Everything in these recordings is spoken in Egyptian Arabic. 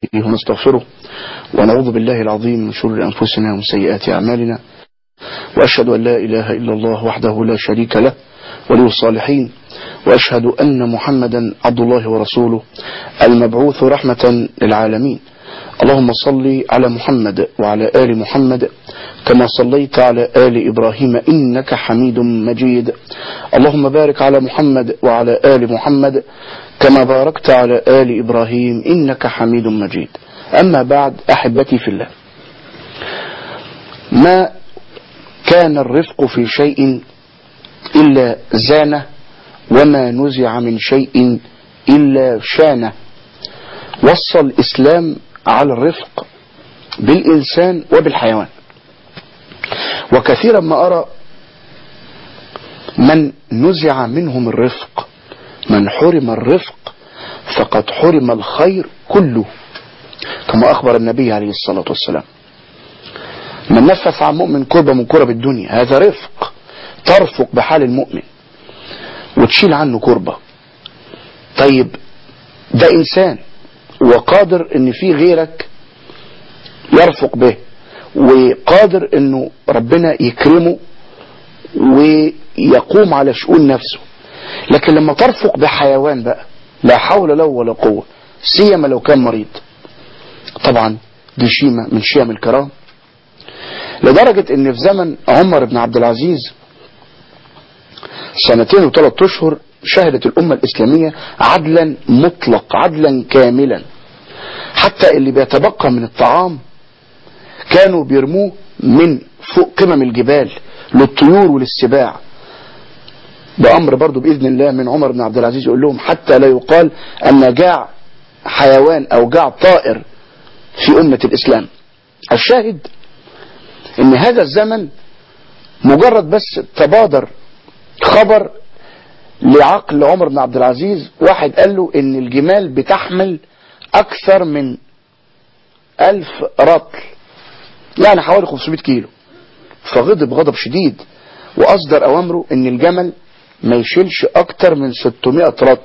ونستغفره ونعوذ بالله العظيم من شرور أنفسنا ومن سيئات أعمالنا وأشهد أن لا إله إلا الله وحده لا شريك له ولي الصالحين وأشهد أن محمدا عبد الله ورسوله المبعوث رحمة للعالمين اللهم صل على محمد وعلى آل محمد كما صليت على آل إبراهيم إنك حميد مجيد اللهم بارك على محمد وعلى آل محمد كما باركت على آل إبراهيم إنك حميد مجيد أما بعد أحبتي في الله ما كان الرفق في شيء إلا زانه وما نزع من شيء إلا شانه وصى الإسلام على الرفق بالإنسان وبالحيوان وكثيرا ما أرى من نزع منهم الرفق من حرم الرفق فقد حرم الخير كله كما أخبر النبي عليه الصلاة والسلام من نفس عن مؤمن كربة من كرب الدنيا هذا رفق ترفق بحال المؤمن وتشيل عنه كربة طيب ده إنسان وقادر ان في غيرك يرفق به وقادر انه ربنا يكرمه ويقوم على شؤون نفسه لكن لما ترفق بحيوان بقى لا حول له ولا قوة سيما لو كان مريض طبعا دي شيمة من شيم الكرام لدرجة ان في زمن عمر بن عبد العزيز سنتين وثلاث اشهر شهدت الأمة الإسلامية عدلا مطلق عدلا كاملا حتى اللي بيتبقى من الطعام كانوا بيرموه من فوق قمم الجبال للطيور وللسباع بأمر برضو بإذن الله من عمر بن عبد العزيز يقول لهم حتى لا يقال أن جاع حيوان أو جاع طائر في أمة الإسلام الشاهد ان هذا الزمن مجرد بس تبادر خبر لعقل عمر بن عبد العزيز واحد قال له ان الجمال بتحمل اكثر من الف رطل يعني حوالي 500 كيلو فغضب غضب شديد واصدر اوامره ان الجمل ما يشيلش اكتر من 600 رطل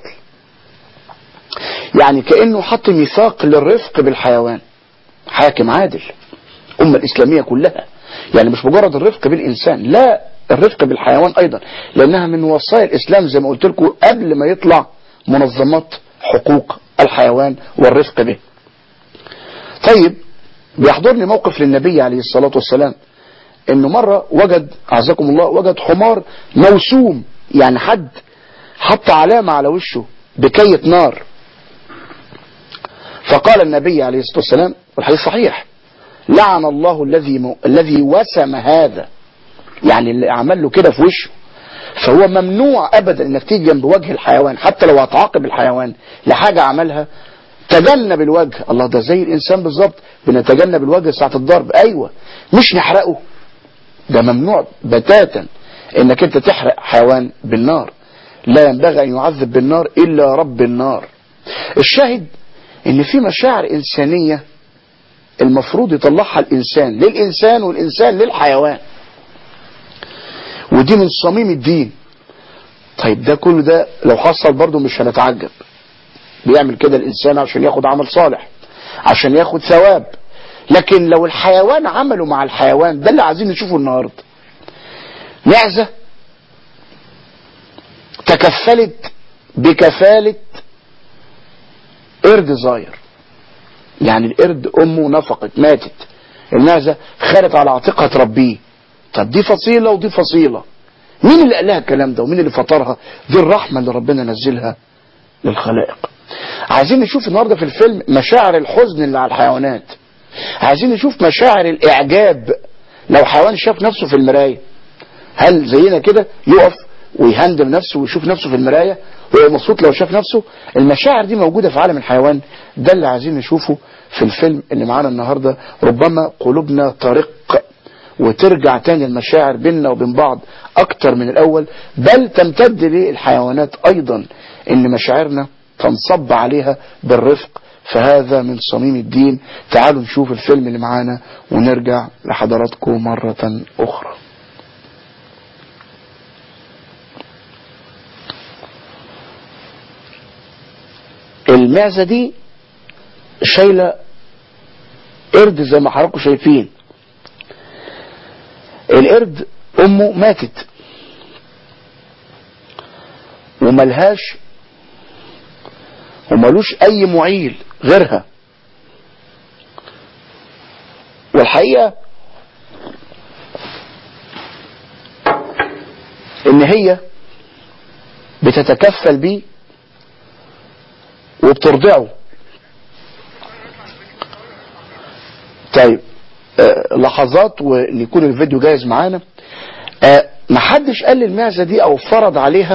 يعني كأنه حط ميثاق للرفق بالحيوان حاكم عادل الأمة الإسلامية كلها يعني مش مجرد الرفق بالإنسان لا الرفق بالحيوان أيضا لأنها من وصايا الإسلام زي ما قلت لكم قبل ما يطلع منظمات حقوق الحيوان والرفق به طيب بيحضرني موقف للنبي عليه الصلاة والسلام انه مرة وجد اعزكم الله وجد حمار موسوم يعني حد حط علامة على وشه بكية نار فقال النبي عليه الصلاة والسلام والحديث صحيح لعن الله الذي م... الذي وسم هذا يعني اللي عمل له كده في وشه فهو ممنوع ابدا انك تيجي جنب وجه الحيوان حتى لو هتعاقب الحيوان لحاجة عملها تجنب الوجه الله ده زي الانسان بالظبط بنتجنب الوجه ساعة الضرب ايوه مش نحرقه ده ممنوع بتاتا انك انت تحرق حيوان بالنار لا ينبغي ان يعذب بالنار الا رب النار الشاهد ان في مشاعر انسانية المفروض يطلعها الانسان للانسان والانسان للحيوان ودي من صميم الدين طيب ده كل ده لو حصل برضه مش هنتعجب بيعمل كده الانسان عشان ياخد عمل صالح عشان ياخد ثواب لكن لو الحيوان عمله مع الحيوان ده اللي عايزين نشوفه النهارده معزة تكفلت بكفالة قرد صغير يعني القرد امه نفقت ماتت المعزة خدت على عاتقها تربيه طب دي فصيلة ودي فصيلة مين اللي قال لها الكلام ده ومين اللي فطرها دي الرحمة اللي ربنا نزلها للخلائق عايزين نشوف النهاردة في الفيلم مشاعر الحزن اللي على الحيوانات عايزين نشوف مشاعر الاعجاب لو حيوان شاف نفسه في المراية هل زينا كده يقف ويهندم نفسه ويشوف نفسه في المراية ويبقى مبسوط لو شاف نفسه المشاعر دي موجودة في عالم الحيوان ده اللي عايزين نشوفه في الفيلم اللي معانا النهاردة ربما قلوبنا طريق وترجع تاني المشاعر بيننا وبين بعض اكتر من الاول بل تمتد للحيوانات ايضا ان مشاعرنا تنصب عليها بالرفق فهذا من صميم الدين تعالوا نشوف الفيلم اللي معانا ونرجع لحضراتكم مرة اخرى المعزة دي شايلة قرد زي ما حضراتكم شايفين القرد امه ماتت وملهاش وملوش اي معيل غيرها والحقيقة ان هي بتتكفل بيه وبترضعه طيب آه لحظات ويكون الفيديو جاهز معانا آه محدش قال للمعزة دي او فرض عليها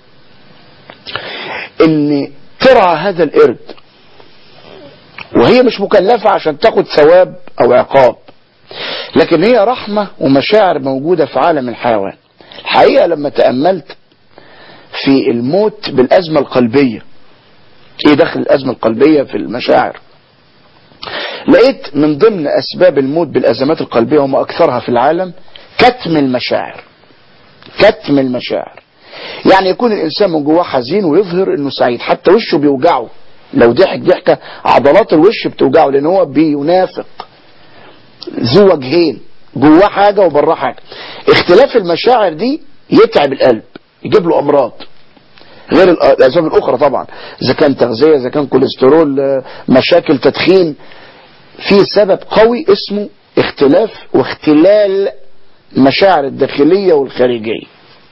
ان ترعى هذا القرد وهي مش مكلفة عشان تاخد ثواب او عقاب لكن هي رحمة ومشاعر موجودة في عالم الحيوان الحقيقة لما تأملت في الموت بالأزمة القلبية ايه دخل الأزمة القلبية في المشاعر لقيت من ضمن أسباب الموت بالأزمات القلبية وما أكثرها في العالم كتم المشاعر كتم المشاعر يعني يكون الإنسان من جواه حزين ويظهر إنه سعيد حتى وشه بيوجعه لو ضحك ضحكة عضلات الوش بتوجعه لأن هو بينافق ذو وجهين جواه حاجة وبراه حاجة اختلاف المشاعر دي يتعب القلب يجيب له أمراض غير الأسباب الأخرى طبعا إذا كان تغذية إذا كان كوليسترول مشاكل تدخين في سبب قوي اسمه اختلاف واختلال المشاعر الداخلية والخارجية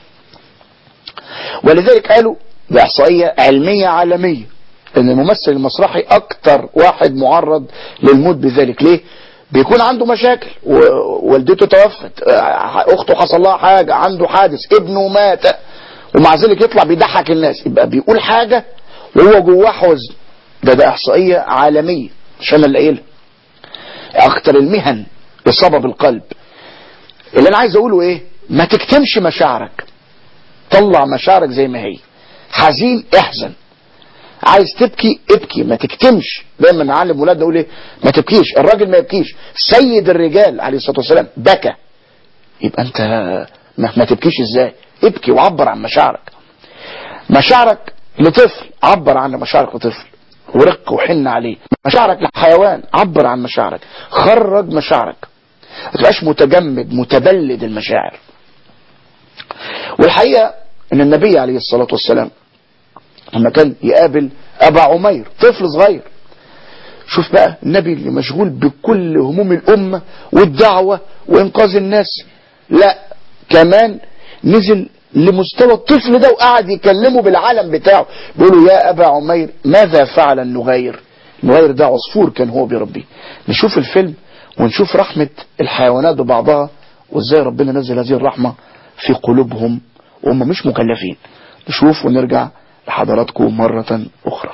ولذلك قالوا بإحصائية علمية عالمية ان الممثل المسرحي اكتر واحد معرض للموت بذلك ليه بيكون عنده مشاكل والدته توفت اخته حصل لها حاجة عنده حادث ابنه مات ومع ذلك يطلع بيضحك الناس يبقى بيقول حاجة وهو جواه حزن ده ده احصائية عالمية مش انا اللي قايلها اكتر المهن اصابة بالقلب اللي انا عايز اقوله ايه ما تكتمش مشاعرك طلع مشاعرك زي ما هي حزين احزن عايز تبكي ابكي ما تكتمش دايما نعلم ولادنا نقول ايه ما تبكيش الراجل ما يبكيش سيد الرجال عليه الصلاه والسلام بكى يبقى انت ما, ما تبكيش ازاي ابكي وعبر عن مشاعرك مشاعرك لطفل عبر عن مشاعرك لطفل ورق وحن عليه مشاعرك لحيوان عبر عن مشاعرك خرج مشاعرك ما تبقاش متجمد متبلد المشاعر والحقيقة ان النبي عليه الصلاة والسلام لما كان يقابل ابا عمير طفل صغير شوف بقى النبي اللي مشغول بكل هموم الامة والدعوة وانقاذ الناس لا كمان نزل لمستوى الطفل ده وقعد يكلمه بالعالم بتاعه بيقول له يا ابا عمير ماذا فعل النغير النغير ده عصفور كان هو بيربيه نشوف الفيلم ونشوف رحمة الحيوانات ببعضها وازاي ربنا نزل هذه الرحمة في قلوبهم وهم مش مكلفين نشوف ونرجع لحضراتكم مرة أخرى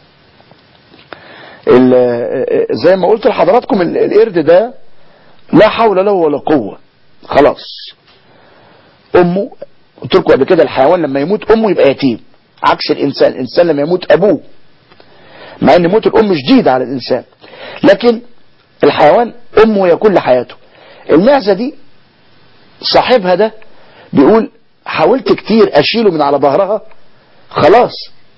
زي ما قلت لحضراتكم القرد ده لا حول له ولا قوة خلاص أمه قلت لكم قبل كده الحيوان لما يموت أمه يبقى يتيم عكس الإنسان الإنسان لما يموت أبوه مع أن موت الأم شديد على الإنسان لكن الحيوان أمه هي كل حياته المعزة دي صاحبها ده بيقول حاولت كتير أشيله من على ظهرها خلاص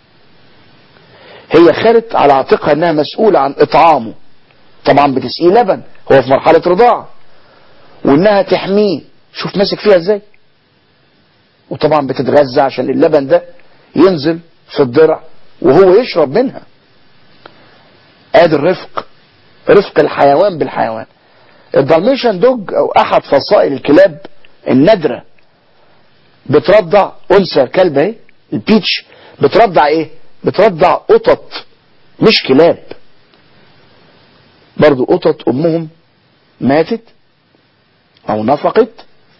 هي خدت على عاتقها انها مسؤولة عن اطعامه طبعا بتسقيه لبن هو في مرحلة رضاعة وانها تحميه شوف ماسك فيها ازاي وطبعا بتتغذى عشان اللبن ده ينزل في الضرع وهو يشرب منها ادي الرفق رفق الحيوان بالحيوان الدالميشن دوج او احد فصائل الكلاب النادرة بترضع انثى كلب اهي البيتش بترضع ايه بترضع قطط مش كلاب برضو قطط امهم ماتت او نفقت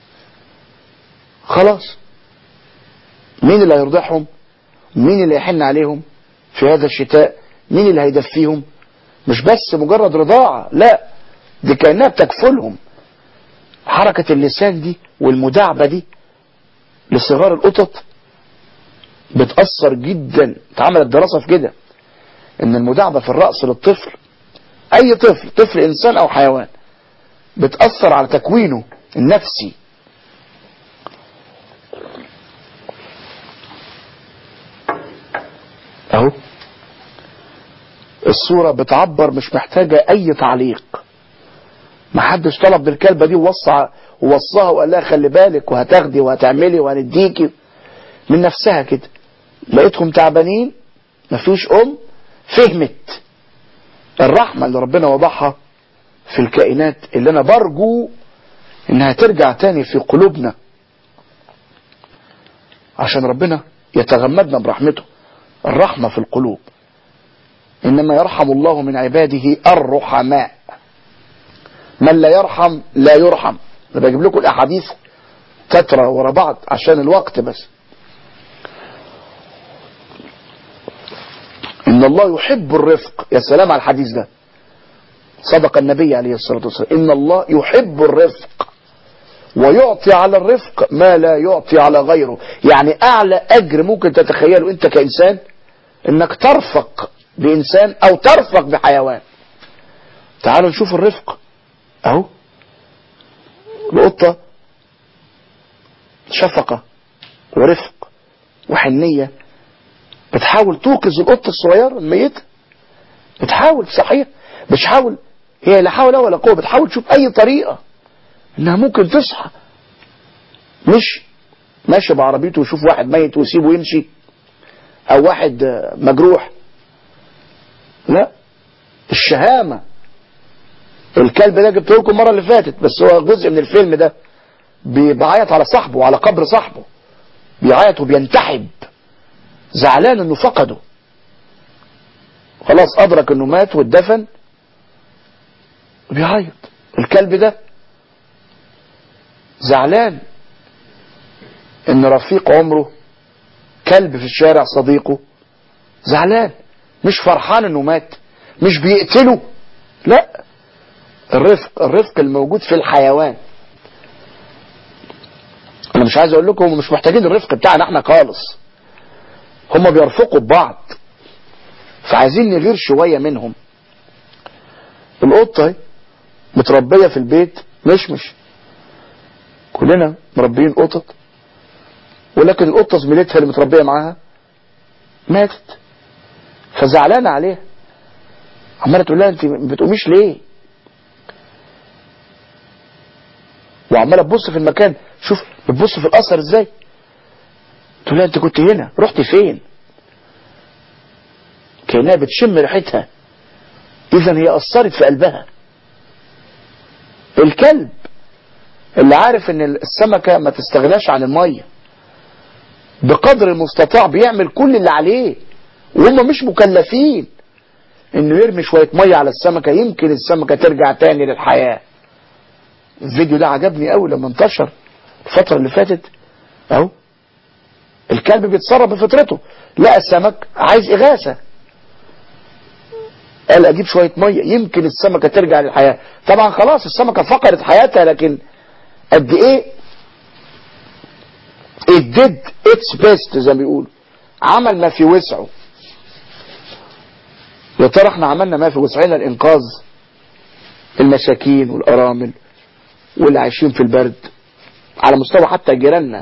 خلاص مين اللي هيرضعهم مين اللي هيحن عليهم في هذا الشتاء مين اللي هيدفيهم مش بس مجرد رضاعة لا دي كأنها بتكفلهم حركة اللسان دي والمداعبة دي لصغار القطط بتأثر جدا اتعملت دراسة في كده ان المداعبة في الرأس للطفل اي طفل طفل انسان او حيوان بتأثر على تكوينه النفسي اهو الصورة بتعبر مش محتاجة اي تعليق ما حدش طلب بالكلبة دي ووصى ووصاها وقال لها خلي بالك وهتاخدي وهتعملي وهنديكي من نفسها كده لقيتهم تعبانين مفيش ام فهمت الرحمة اللي ربنا وضعها في الكائنات اللي انا برجو انها ترجع تاني في قلوبنا عشان ربنا يتغمدنا برحمته الرحمة في القلوب انما يرحم الله من عباده الرحماء من لا يرحم لا يرحم انا بجيب لكم الاحاديث تترى ورا بعض عشان الوقت بس ان الله يحب الرفق يا سلام على الحديث ده صدق النبي عليه الصلاة والسلام ان الله يحب الرفق ويعطي على الرفق ما لا يعطي على غيره يعني اعلى اجر ممكن تتخيله انت كانسان انك ترفق بانسان او ترفق بحيوان تعالوا نشوف الرفق اهو القطة شفقة ورفق وحنية بتحاول توقظ القطة الصغيرة الميتة بتحاول صحيح بتحاول هي لا حول ولا قوة بتحاول تشوف اي طريقة انها ممكن تصحى مش ماشي بعربيته ويشوف واحد ميت ويسيبه يمشي او واحد مجروح لا الشهامة الكلب ده جبته لكم المره اللي فاتت بس هو جزء من الفيلم ده بيعيط على صاحبه وعلى قبر صاحبه بيعيط وبينتحب زعلان انه فقده خلاص ادرك انه مات واتدفن بيعيط الكلب ده زعلان ان رفيق عمره كلب في الشارع صديقه زعلان مش فرحان انه مات مش بيقتله لا الرفق الرفق الموجود في الحيوان انا مش عايز اقول لكم هم مش محتاجين الرفق بتاعنا احنا خالص هم بيرفقوا ببعض فعايزين نغير شوية منهم القطة متربية في البيت مش مش كلنا مربيين قطط ولكن القطة زميلتها اللي متربية معاها ماتت فزعلانة عليها عمالة تقول لها انت ما بتقوميش ليه وعمالة تبص في المكان شوف بتبص في الاثر ازاي تقول لها انت كنت هنا رحت فين كأنها بتشم ريحتها اذا هي اثرت في قلبها الكلب اللي عارف ان السمكة ما تستغناش عن المية بقدر المستطاع بيعمل كل اللي عليه وهم مش مكلفين انه يرمي شوية مية على السمكة يمكن السمكة ترجع تاني للحياة الفيديو ده عجبني قوي لما انتشر الفترة اللي فاتت اهو الكلب بيتصرف بفطرته لقى السمك عايز اغاثة قال اجيب شوية مية يمكن السمكة ترجع للحياة طبعا خلاص السمكة فقدت حياتها لكن قد ايه it did its best زي ما بيقولوا عمل ما في وسعه يا ترى احنا عملنا ما في وسعنا لانقاذ المساكين والارامل واللي عايشين في البرد على مستوى حتى جيراننا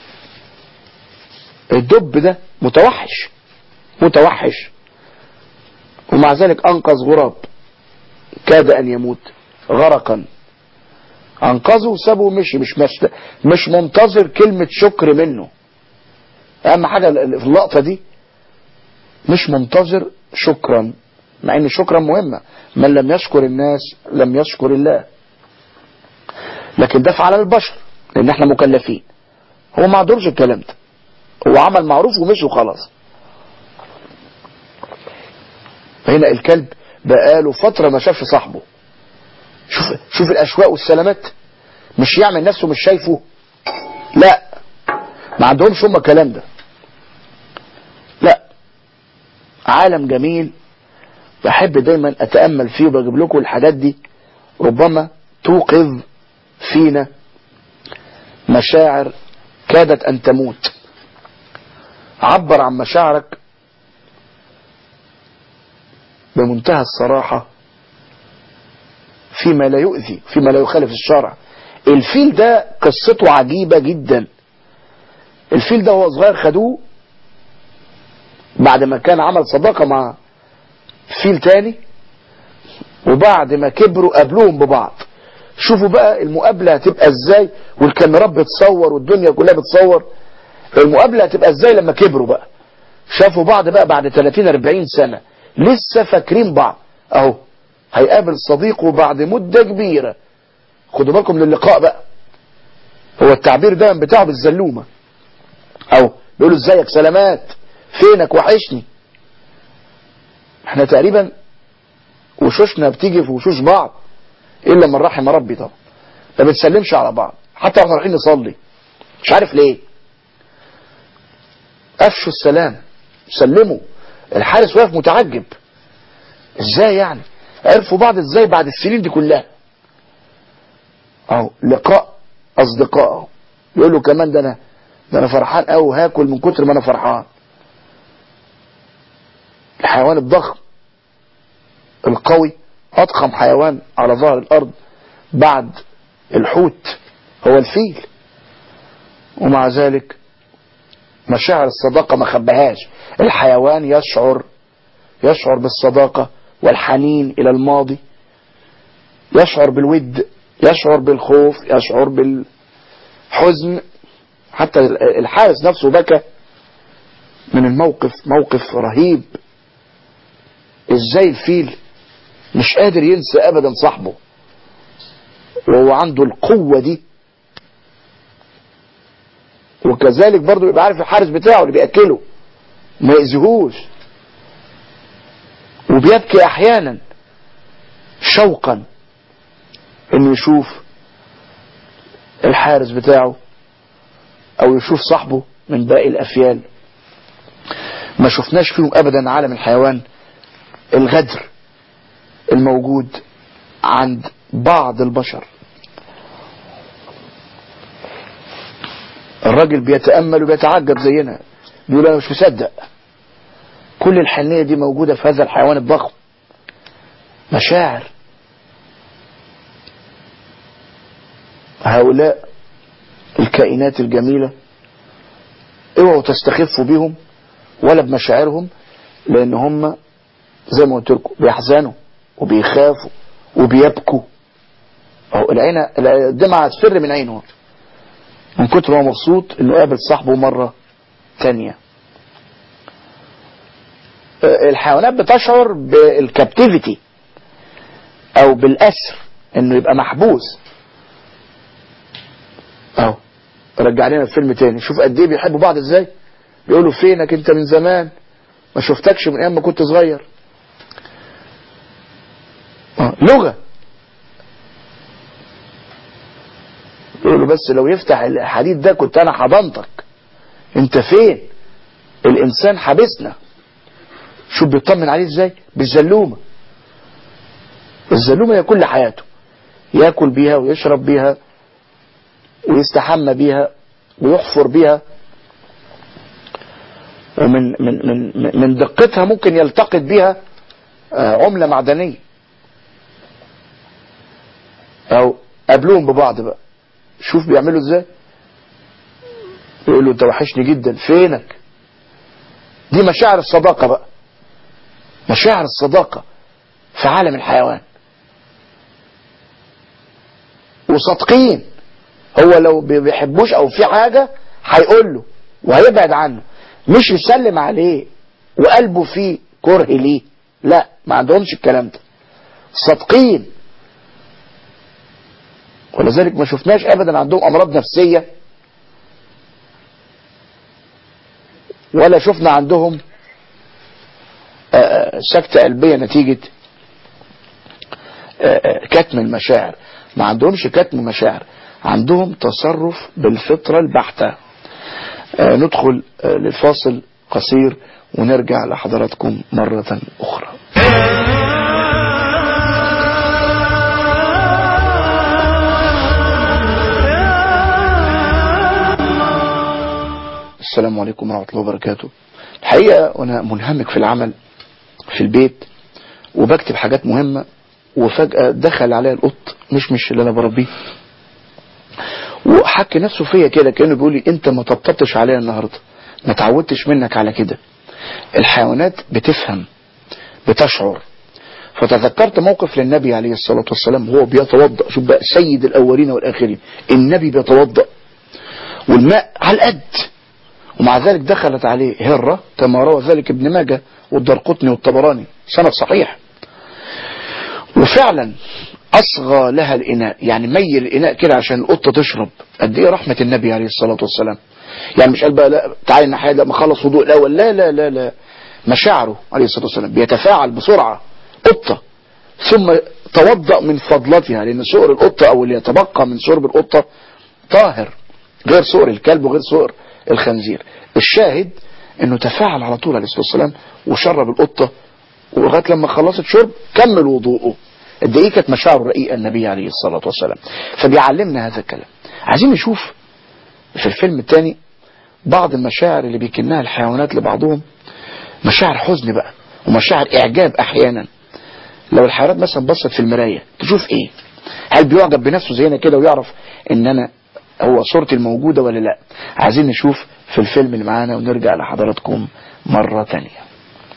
الدب ده متوحش متوحش ومع ذلك انقذ غراب كاد ان يموت غرقا انقذه وسابه ومشي مش مش, مش منتظر كلمة شكر منه اهم حاجة في اللقطة دي مش منتظر شكرا مع ان شكرا مهمة من لم يشكر الناس لم يشكر الله لكن ده فعل البشر لان احنا مكلفين هو ما عندهمش الكلام ده هو عمل معروف ومشي وخلاص هنا الكلب بقاله فترة ما شافش صاحبه شوف شوف الاشواق والسلامات مش يعمل نفسه مش شايفه لا ما عندهمش هم الكلام ده لا عالم جميل بحب دايما اتامل فيه وبجيب لكم الحاجات دي ربما توقظ فينا مشاعر كادت ان تموت عبر عن مشاعرك بمنتهى الصراحة فيما لا يؤذي فيما لا يخالف الشرع الفيل ده قصته عجيبة جدا الفيل ده هو صغير خدوه بعد ما كان عمل صداقة مع فيل تاني وبعد ما كبروا قابلوهم ببعض شوفوا بقى المقابلة هتبقى ازاي والكاميرات بتصور والدنيا كلها بتصور المقابلة هتبقى ازاي لما كبروا بقى شافوا بعض بقى بعد 30 40 سنة لسه فاكرين بعض اهو هيقابل صديقه بعد مدة كبيرة خدوا بالكم للقاء بقى هو التعبير ده بتاعه بالزلومة او بيقولوا ازيك سلامات فينك وحشني احنا تقريبا وشوشنا بتيجي في وشوش بعض الا من رحم ربي طبعا ما بنسلمش على بعض حتى واحنا رايحين نصلي مش عارف ليه افشوا السلام سلموا الحارس واقف متعجب ازاي يعني عرفوا بعض ازاي بعد السنين دي كلها اهو لقاء اصدقاء اهو يقول له كمان ده انا ده انا فرحان قوي هاكل من كتر ما انا فرحان الحيوان الضخم القوي اضخم حيوان على ظهر الارض بعد الحوت هو الفيل ومع ذلك مشاعر الصداقة ما خبهاش الحيوان يشعر يشعر بالصداقة والحنين إلى الماضي يشعر بالود يشعر بالخوف يشعر بالحزن حتى الحارس نفسه بكى من الموقف موقف رهيب ازاي الفيل مش قادر ينسى ابدا صاحبه وهو عنده القوة دي وكذلك برضه يبقى عارف الحارس بتاعه اللي بيأكله ما يأذيهوش وبيبكي احيانا شوقا انه يشوف الحارس بتاعه او يشوف صاحبه من باقي الافيال ما شفناش فيهم ابدا عالم الحيوان الغدر الموجود عند بعض البشر الراجل بيتأمل وبيتعجب زينا بيقول انا مش مصدق كل الحنية دي موجودة في هذا الحيوان الضخم مشاعر هؤلاء الكائنات الجميلة اوعوا تستخفوا بيهم ولا بمشاعرهم لان هم زي ما قلت لكم بيحزنوا وبيخافوا وبيبكوا اهو العين الدمعة هتفر من عينه من كتر ما هو مبسوط انه قابل صاحبه مرة تانية الحيوانات بتشعر بالكابتيفيتي او بالاسر انه يبقى محبوس اهو رجع لنا الفيلم تاني شوف قد ايه بيحبوا بعض ازاي بيقولوا فينك انت من زمان ما شفتكش من ايام ما كنت صغير آه. لغة يقولوا بس لو يفتح الحديد ده كنت انا حضنتك انت فين الانسان حبسنا شوف بيطمن عليه ازاي بالزلومة الزلومة هي كل حياته ياكل بيها ويشرب بيها ويستحمى بيها ويحفر بيها ومن من من من دقتها ممكن يلتقط بيها عملة معدنية او قابلوهم ببعض بقى شوف بيعملوا ازاي يقول له انت وحشني جدا فينك دي مشاعر الصداقة بقى مشاعر الصداقة في عالم الحيوان وصادقين هو لو بيحبوش او في حاجة هيقول له وهيبعد عنه مش يسلم عليه وقلبه فيه كره ليه لا ما عندهمش الكلام ده صادقين ولذلك ما شفناش ابدا عندهم امراض نفسية ولا شفنا عندهم سكتة قلبية نتيجة كتم المشاعر ما عندهمش كتم مشاعر عندهم تصرف بالفطرة البحتة ندخل للفاصل قصير ونرجع لحضراتكم مرة أخرى السلام عليكم ورحمة الله وبركاته الحقيقة وأنا منهمك في العمل في البيت وبكتب حاجات مهمة وفجأة دخل عليا القط مش مش اللي أنا بربيه وحكي نفسه فيا كده كأنه بيقول لي أنت ما طبطبتش عليا النهاردة ما تعودتش منك على كده الحيوانات بتفهم بتشعر فتذكرت موقف للنبي عليه الصلاة والسلام وهو بيتوضأ شوف بقى سيد الأولين والآخرين النبي بيتوضأ والماء على القد ومع ذلك دخلت عليه هرة كما روى ذلك ابن ماجه والدرقطني والطبراني سند صحيح وفعلا أصغى لها الإناء يعني ميل الإناء كده عشان القطة تشرب قد إيه رحمة النبي عليه الصلاة والسلام يعني مش قال بقى لا تعالي الناحية لما خلص وضوء الأول لا لا لا لا مشاعره عليه الصلاة والسلام بيتفاعل بسرعة قطة ثم توضأ من فضلتها لأن سؤر القطة أو اللي يتبقى من شرب القطة طاهر غير سؤر الكلب وغير سؤر الخنزير الشاهد انه تفاعل على طول عليه الصلاة والسلام وشرب القطة ولغايه لما خلصت شرب كمل وضوءه قد ايه كانت مشاعره رقيقه النبي عليه الصلاه والسلام فبيعلمنا هذا الكلام عايزين نشوف في الفيلم الثاني بعض المشاعر اللي بيكنها الحيوانات لبعضهم مشاعر حزن بقى ومشاعر اعجاب احيانا لو الحيوانات مثلا بصت في المرايه تشوف ايه هل بيعجب بنفسه زينا كده ويعرف ان انا هو صورتي الموجوده ولا لا عايزين نشوف في الفيلم اللي معانا ونرجع لحضراتكم مره تانيه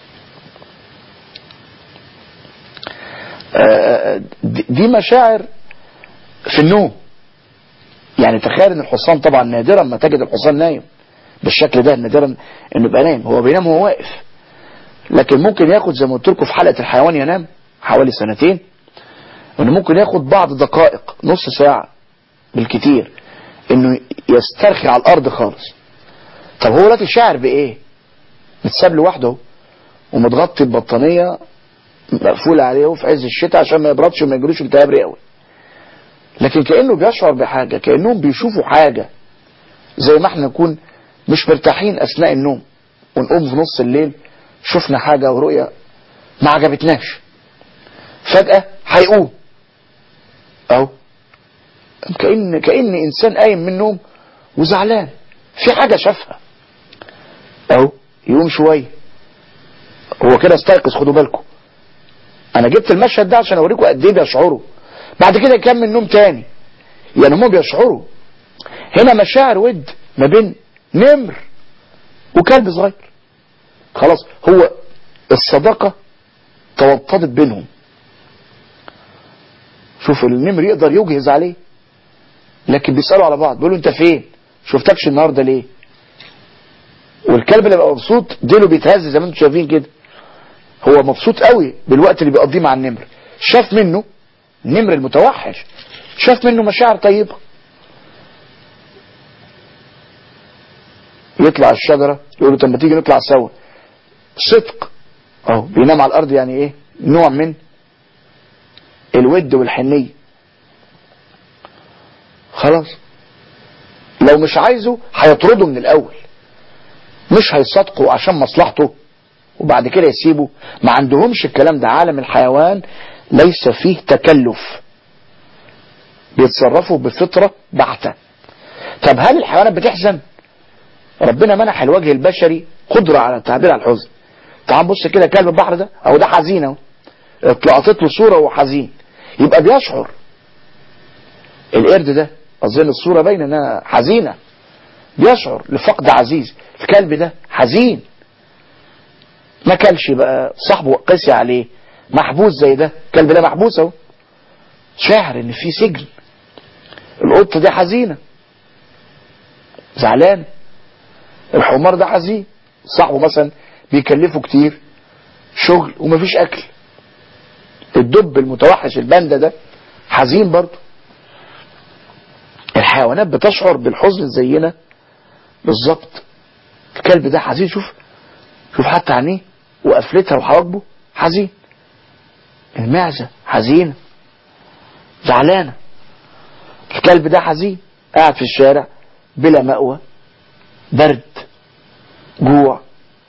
دي مشاعر في النوم يعني تخيل ان الحصان طبعا نادرا ما تجد الحصان نايم بالشكل ده نادرا انه يبقى نايم هو بينام وهو واقف لكن ممكن ياخد زي ما قلت لكم في حلقه الحيوان ينام حوالي سنتين انه ممكن ياخد بعض دقائق نص ساعه بالكتير انه يسترخي على الارض خالص طب هو دلوقتي شاعر بايه متساب لوحده ومتغطي ببطانيه مقفول عليه في عز الشتاء عشان ما يبردش وما يجروش التهاب رئوي لكن كانه بيشعر بحاجه كانهم بيشوفوا حاجه زي ما احنا نكون مش مرتاحين اثناء النوم ونقوم في نص الليل شفنا حاجه ورؤيه ما عجبتناش فجاه هيقوم اهو كأن كأن إنسان قايم من النوم وزعلان في حاجة شافها أهو يقوم شوية هو كده استيقظ خدوا بالكم أنا جبت المشهد ده عشان أوريكم قد إيه بيشعروا بعد كده يكمل نوم تاني يعني هم بيشعروا هنا مشاعر ود ما بين نمر وكلب صغير خلاص هو الصداقة توطدت بينهم شوف النمر يقدر يجهز عليه لكن بيسألوا على بعض بيقولوا انت فين شفتكش النهارده ليه والكلب اللي بقى مبسوط ديله بيتهز زي ما انتم شايفين كده هو مبسوط قوي بالوقت اللي بيقضيه مع النمر شاف منه النمر المتوحش شاف منه مشاعر طيبة يطلع الشجرة يقول له طب ما تيجي نطلع سوا صدق اهو بينام على الارض يعني ايه نوع من الود والحنيه خلاص لو مش عايزه هيطرده من الاول مش هيصدقوا عشان مصلحته وبعد كده يسيبه ما عندهمش الكلام ده عالم الحيوان ليس فيه تكلف بيتصرفوا بفطرة بحتة طب هل الحيوانات بتحزن ربنا منح الوجه البشري قدرة على التعبير عن الحزن تعال بص كده كلب البحر ده اهو ده حزين اهو اتلقطت له صورة وهو حزين يبقى بيشعر القرد ده اظن الصورة باينه انها حزينة بيشعر لفقد عزيز الكلب ده حزين ما كلش بقى صاحبه قسي عليه محبوس زي ده الكلب ده محبوس اهو شاعر ان في سجن القطة دي حزينة زعلان الحمار ده حزين صاحبه مثلا بيكلفه كتير شغل ومفيش اكل الدب المتوحش الباندا ده حزين برضه الحيوانات بتشعر بالحزن زينا بالظبط الكلب ده حزين شوف شوف حتى عينيه وقفلتها وحواجبه حزين المعزة حزينة زعلانة الكلب ده حزين قاعد في الشارع بلا مأوى برد جوع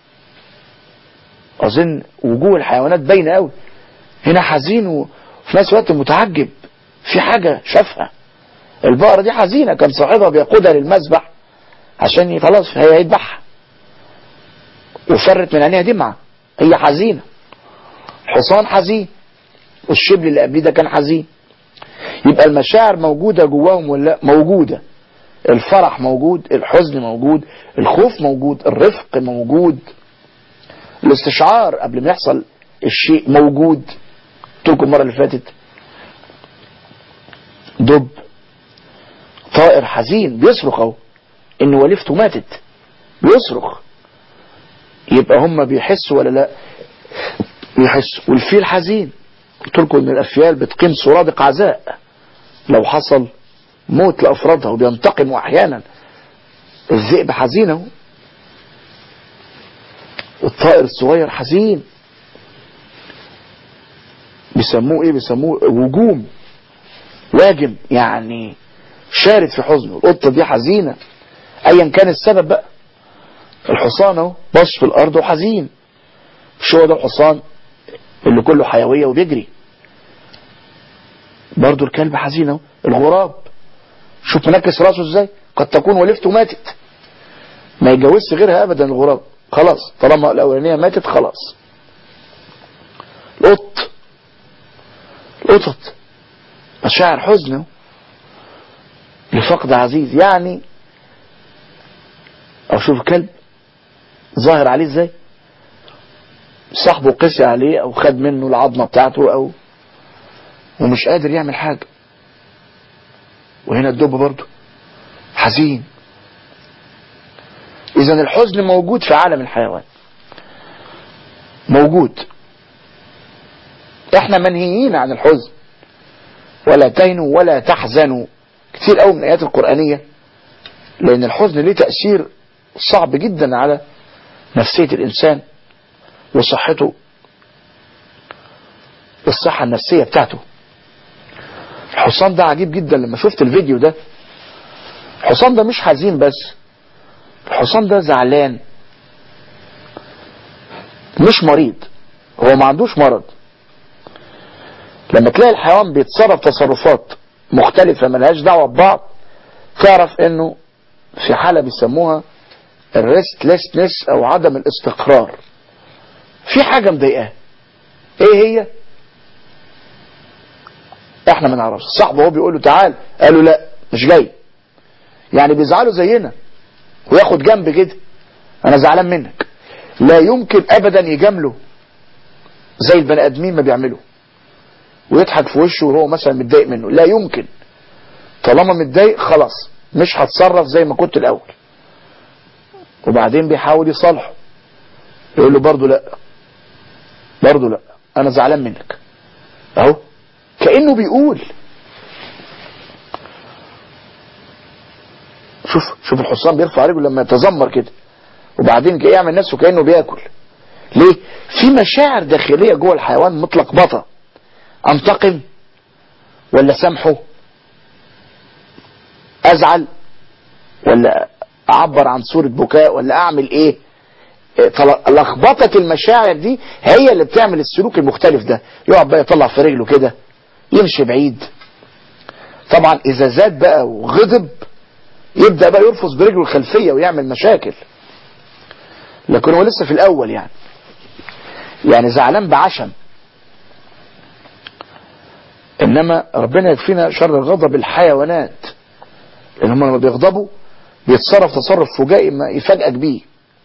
أظن وجوه الحيوانات باينة قوي هنا حزين وفي نفس الوقت متعجب في حاجة شافها البقرة دي حزينة كان صاحبها بيقودها للمذبح عشان خلاص هي هيذبحها وفرت من عينيها دمعة هي حزينة الحصان حزين والشبل اللي قبليه ده كان حزين يبقى المشاعر موجودة جواهم ولا موجودة الفرح موجود الحزن موجود الخوف موجود الرفق موجود الاستشعار قبل ما يحصل الشيء موجود قلت لكم المره اللي فاتت دب طائر حزين بيصرخ اهو ان وليفته ماتت بيصرخ يبقى هم بيحسوا ولا لا بيحسوا والفيل حزين قلت لكم ان الافيال بتقيم سرادق عزاء لو حصل موت لافرادها وبينتقموا احيانا الذئب حزين اهو الطائر الصغير حزين بيسموه ايه بيسموه وجوم واجم يعني شارد في حزنه القطة دي حزينة ايا كان السبب بقى الحصان اهو بص في الارض وحزين مش هو ده الحصان اللي كله حيوية وبيجري برضو الكلب حزين اهو الغراب شوف منكس راسه ازاي قد تكون ولفته ماتت ما يتجوزش غيرها ابدا الغراب خلاص طالما الاولانيه ماتت خلاص القط القطط مشاعر حزن لفقد عزيز يعني او شوف الكلب ظاهر عليه ازاي صاحبه قسي عليه او خد منه العظمه بتاعته او ومش قادر يعمل حاجه وهنا الدب برضه حزين اذا الحزن موجود في عالم الحيوان موجود احنا منهيين عن الحزن ولا تهنوا ولا تحزنوا كتير قوي من الايات القرآنية لان الحزن ليه تأثير صعب جدا على نفسية الانسان وصحته الصحة النفسية بتاعته الحصان ده عجيب جدا لما شفت الفيديو ده الحصان ده مش حزين بس الحصان ده زعلان مش مريض هو ما عندوش مرض لما تلاقي الحيوان بيتصرف تصرفات مختلفة ملهاش دعوة ببعض تعرف انه في حالة بيسموها الريستلسنس او عدم الاستقرار في حاجة مضايقاه ايه هي احنا ما نعرفش صاحبه هو بيقول له تعال قال له لا مش جاي يعني بيزعلوا زينا وياخد جنب كده انا زعلان منك لا يمكن ابدا يجامله زي البني ادمين ما بيعملوا ويضحك في وشه وهو مثلا متضايق منه لا يمكن طالما متضايق خلاص مش هتصرف زي ما كنت الاول وبعدين بيحاول يصالحه يقول له برضه لا برضه لا انا زعلان منك اهو كانه بيقول شوف شوف الحصان بيرفع رجله لما يتذمر كده وبعدين يعمل نفسه كانه بياكل ليه في مشاعر داخليه جوه الحيوان متلخبطه انتقم ولا سامحه ازعل ولا اعبر عن صورة بكاء ولا اعمل ايه لخبطة المشاعر دي هي اللي بتعمل السلوك المختلف ده يقعد بقى يطلع في رجله كده يمشي بعيد طبعا اذا زاد بقى وغضب يبدأ بقى يرفض برجله الخلفية ويعمل مشاكل لكن هو لسه في الاول يعني يعني زعلان بعشم انما ربنا يكفينا شر غضب الحيوانات لان هم لما بيغضبوا بيتصرف تصرف فجائي ما يفاجئك بيه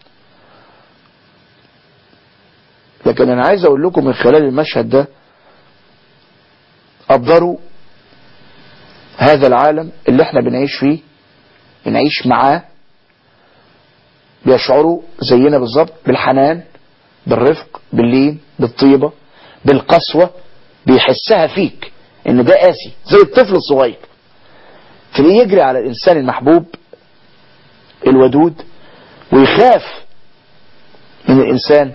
لكن انا عايز اقول لكم من خلال المشهد ده قدروا هذا العالم اللي احنا بنعيش فيه بنعيش معاه بيشعروا زينا بالظبط بالحنان بالرفق باللين بالطيبة بالقسوة بيحسها فيك ان ده قاسي زي الطفل الصغير تلاقيه يجري على الانسان المحبوب الودود ويخاف من الانسان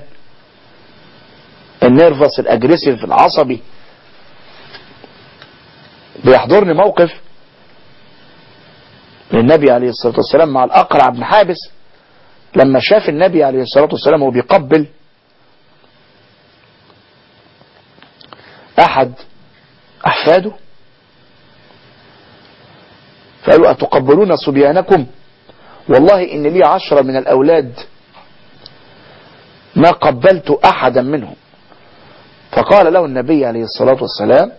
النيرفس الاجريسيف العصبي بيحضرني موقف للنبي عليه الصلاة والسلام مع الأقرع بن حابس لما شاف النبي عليه الصلاة والسلام وهو بيقبل أحد أحفاده فقالوا أتقبلون صبيانكم والله إن لي عشرة من الأولاد ما قبلت أحدا منهم فقال له النبي عليه الصلاة والسلام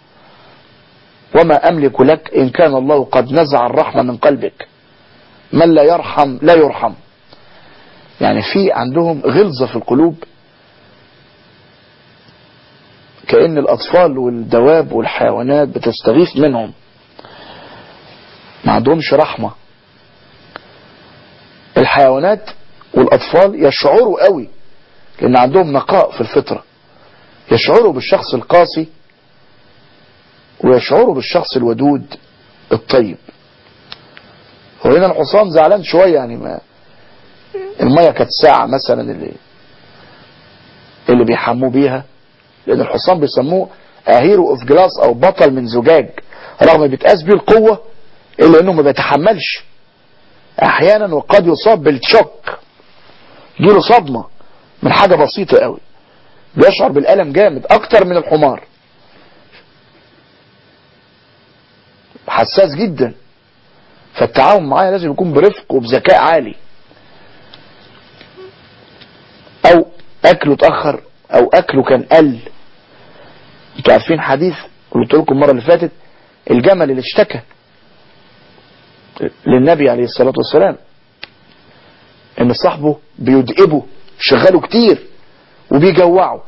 وما أملك لك إن كان الله قد نزع الرحمة من قلبك من لا يرحم لا يرحم يعني في عندهم غلظة في القلوب كأن الأطفال والدواب والحيوانات بتستغيث منهم ما عندهمش رحمة الحيوانات والأطفال يشعروا قوي لأن عندهم نقاء في الفطرة يشعروا بالشخص القاسي ويشعروا بالشخص الودود الطيب وهنا الحصان زعلان شوية يعني ما المية كانت ساعة مثلا اللي اللي بيحموه بيها لأن الحصان بيسموه أهيرو اوف جلاس أو بطل من زجاج رغم بيتقاس بيه القوة إلا إنه ما بيتحملش أحيانا وقد يصاب بالشوك يجيله صدمة من حاجة بسيطة قوي بيشعر بالألم جامد أكتر من الحمار حساس جدا فالتعاون معاه لازم يكون برفق وبذكاء عالي او اكله اتاخر او اكله كان قل انتوا عارفين حديث قلت لكم المره اللي فاتت الجمل اللي اشتكى للنبي عليه الصلاه والسلام ان صاحبه بيدئبه شغله كتير وبيجوعه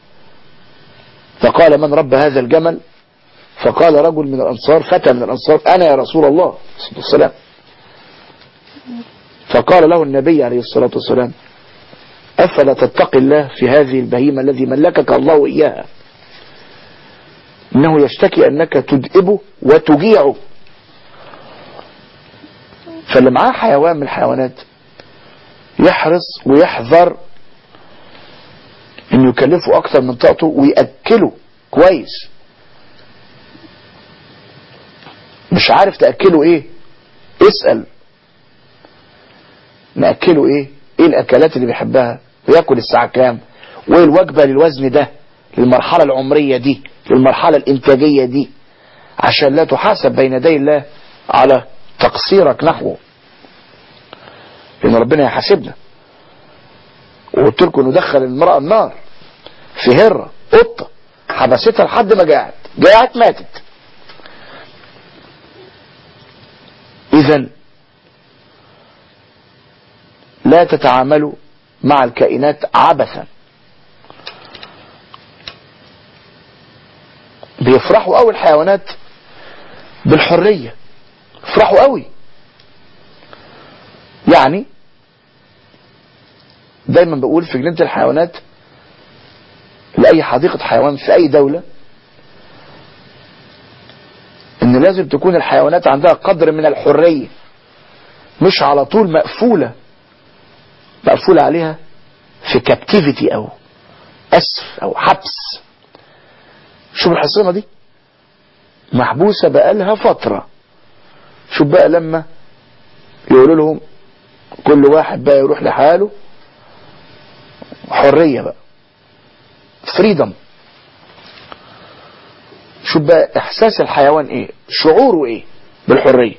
فقال من رب هذا الجمل فقال رجل من الأنصار فتى من الأنصار أنا يا رسول الله صلى الله عليه وسلم فقال له النبي عليه الصلاة والسلام أفلا تتقي الله في هذه البهيمة الذي ملكك الله إياها إنه يشتكي أنك تدئبه وتجيعه فاللي معاه حيوان من الحيوانات يحرص ويحذر انه يكلفه اكتر من طاقته ويأكله كويس مش عارف تأكله ايه اسأل نأكله ايه ايه الاكلات اللي بيحبها وياكل الساعة كام وايه الوجبة للوزن ده للمرحلة العمرية دي للمرحلة الانتاجية دي عشان لا تحاسب بين يدي الله على تقصيرك نحوه لان ربنا يحاسبنا وقلت لكم انه دخل المرأة النار في هرة قطة حبستها لحد ما جاعت جاعت ماتت اذا لا تتعاملوا مع الكائنات عبثا بيفرحوا قوي الحيوانات بالحرية يفرحوا قوي يعني دايما بقول في جنينة الحيوانات لأي حديقة حيوان في أي دولة إن لازم تكون الحيوانات عندها قدر من الحرية مش على طول مقفولة مقفولة عليها في كابتيفيتي أو أسف أو حبس شوف الحصينة دي محبوسة بقالها فترة شوف بقى لما يقولوا لهم كل واحد بقى يروح لحاله حرية بقى فريدم شوف بقى احساس الحيوان ايه شعوره ايه بالحرية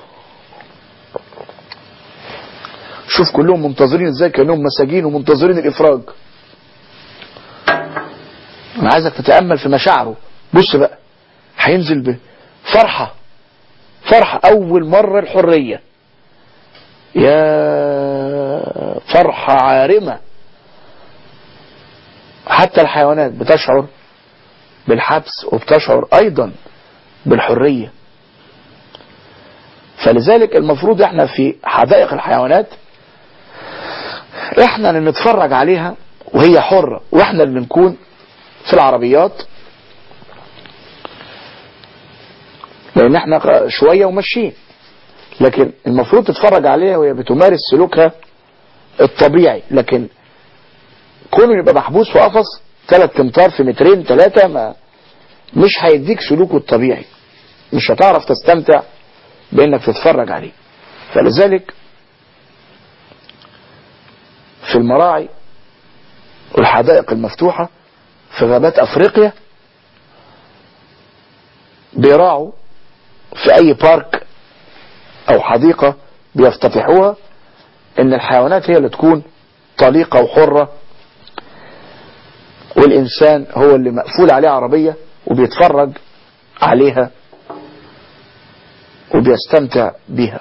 شوف كلهم منتظرين ازاي كانهم مساجين ومنتظرين الافراج انا عايزك تتأمل في مشاعره بص بقى هينزل بفرحة فرحة اول مرة الحرية يا فرحة عارمة حتى الحيوانات بتشعر بالحبس وبتشعر ايضا بالحرية فلذلك المفروض احنا في حدائق الحيوانات احنا اللي نتفرج عليها وهي حرة واحنا اللي نكون في العربيات لان احنا شوية وماشيين لكن المفروض تتفرج عليها وهي بتمارس سلوكها الطبيعي لكن كونه يبقى محبوس في قفص ثلاث امتار في مترين ثلاثة ما مش هيديك سلوكه الطبيعي مش هتعرف تستمتع بانك تتفرج عليه فلذلك في المراعي والحدائق المفتوحة في غابات افريقيا بيراعوا في اي بارك او حديقة بيفتتحوها ان الحيوانات هي اللي تكون طليقة وحرة والإنسان هو اللي مقفول عليه عربية وبيتفرج عليها وبيستمتع بها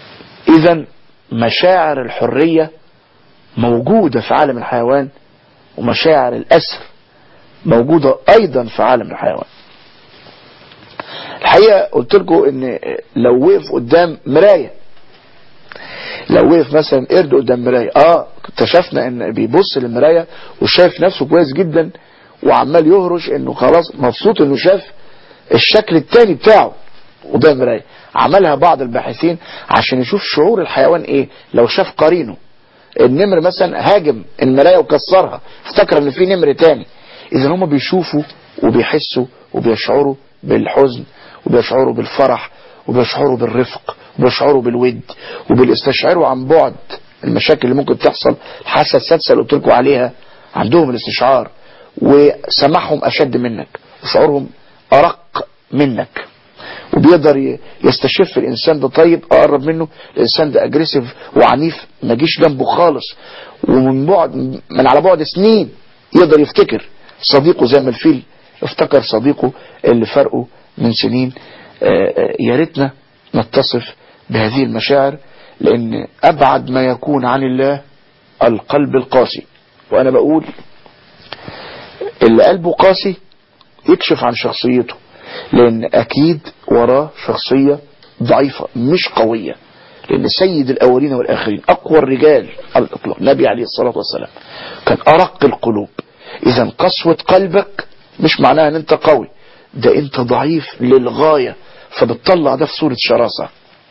إذا مشاعر الحرية موجودة في عالم الحيوان ومشاعر الأسر موجودة أيضا في عالم الحيوان الحقيقة قلت لكم ان لو وقف قدام مراية لو وقف مثلا قرد قدام مراية اه اكتشفنا ان بيبص للمراية وشايف نفسه كويس جدا وعمال يهرش انه خلاص مبسوط انه شاف الشكل التاني بتاعه قدام المراية عملها بعض الباحثين عشان يشوف شعور الحيوان ايه لو شاف قرينه النمر مثلا هاجم المراية وكسرها افتكر ان في نمر تاني اذا هم بيشوفوا وبيحسوا وبيشعروا بالحزن وبيشعروا بالفرح وبيشعروا بالرفق وبيشعروا بالود وبالاستشعار عن بعد المشاكل اللي ممكن تحصل الحاسه السادسه اللي قلت لكم عليها عندهم الاستشعار وسماحهم اشد منك وشعورهم ارق منك وبيقدر يستشف الانسان ده طيب اقرب منه الانسان ده اجريسيف وعنيف ما جيش جنبه خالص ومن بعد من على بعد سنين يقدر يفتكر صديقه زي ما الفيل افتكر صديقه اللي فرقه من سنين يا ريتنا نتصف بهذه المشاعر لان ابعد ما يكون عن الله القلب القاسي وانا بقول اللي قلبه قاسي يكشف عن شخصيته لان اكيد وراه شخصية ضعيفة مش قوية لان سيد الاولين والاخرين اقوى الرجال على الاطلاق النبي عليه الصلاة والسلام كان ارق القلوب اذا قسوة قلبك مش معناها ان انت قوي ده انت ضعيف للغاية فبتطلع ده في صورة شراسة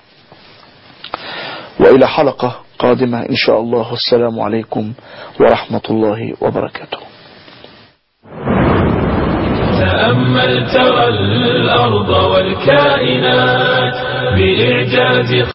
والى حلقة قادمة ان شاء الله والسلام عليكم ورحمة الله وبركاته تأمل ترى الأرض والكائنات بإعجاز